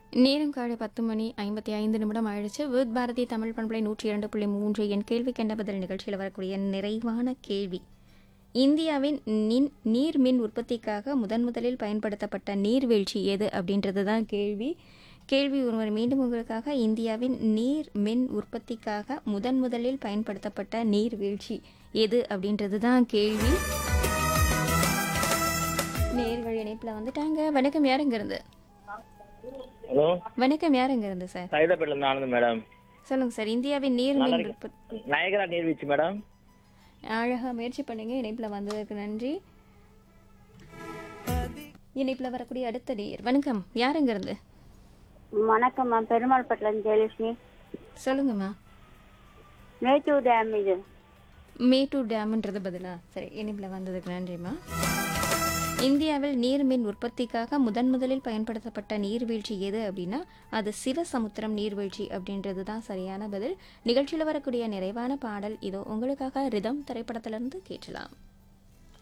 நேரம் காலை பத்து மணி ஐம்பத்தி ஐந்து நிமிடம் ஆயிடுச்சு வித் பாரதி தமிழ் பண்பலை நூற்றி இரண்டு புள்ளி மூன்று என் கேள்வி கண்ட பதில் நிகழ்ச்சியில் வரக்கூடிய நிறைவான கேள்வி இந்தியாவின் நின் நீர் மின் உற்பத்திக்காக முதன் முதலில் பயன்படுத்தப்பட்ட நீர்வீழ்ச்சி எது அப்படின்றது தான் கேள்வி கேள்வி ஒருவர் மீண்டும் உங்களுக்காக இந்தியாவின் நீர் மின் உற்பத்திக்காக முதன் முதலில் பயன்படுத்தப்பட்ட நீர்வீழ்ச்சி எது அப்படின்றது தான் கேள்வி நேர்கள் இணைப்பில் வந்துட்டாங்க வணக்கம் யாருங்க இருந்து ஹலோ வணக்கம் யாருங்க இருந்து சார் சைதாப்பேட்டில இருந்து ஆனந்த் மேடம் சொல்லுங்க சார் இந்தியாவின் நீர் நல்லா மின் இருக்கு. உற்பத்தி நயகரா நீர்வீழ்ச்சி மேடம் அழகா முயற்சி பண்ணீங்க இணைப்பில் வந்ததுக்கு நன்றி இணைப்பில் வரக்கூடிய அடுத்த நேர் வணக்கம் யாருங்க இருந்து வணக்கம்மா பெருமாள் பட்டிலம் ஜெயலட்சுமி சொல்லுங்கம்மா மேட்டூர் டேம் இது மேட்டூர் டேம்ன்றது பதிலா சரி இணைப்பில் வந்ததுக்கு நன்றிம்மா இந்தியாவில் நீர் மின் உற்பத்திக்காக முதன் முதலில் பயன்படுத்தப்பட்ட நீர்வீழ்ச்சி எது அப்படின்னா அது சிவசமுத்திரம் நீர்வீழ்ச்சி அப்படின்றது தான் சரியான பதில் நிகழ்ச்சியில் வரக்கூடிய நிறைவான பாடல் இதோ உங்களுக்காக ரிதம் திரைப்படத்திலிருந்து கேட்கலாம்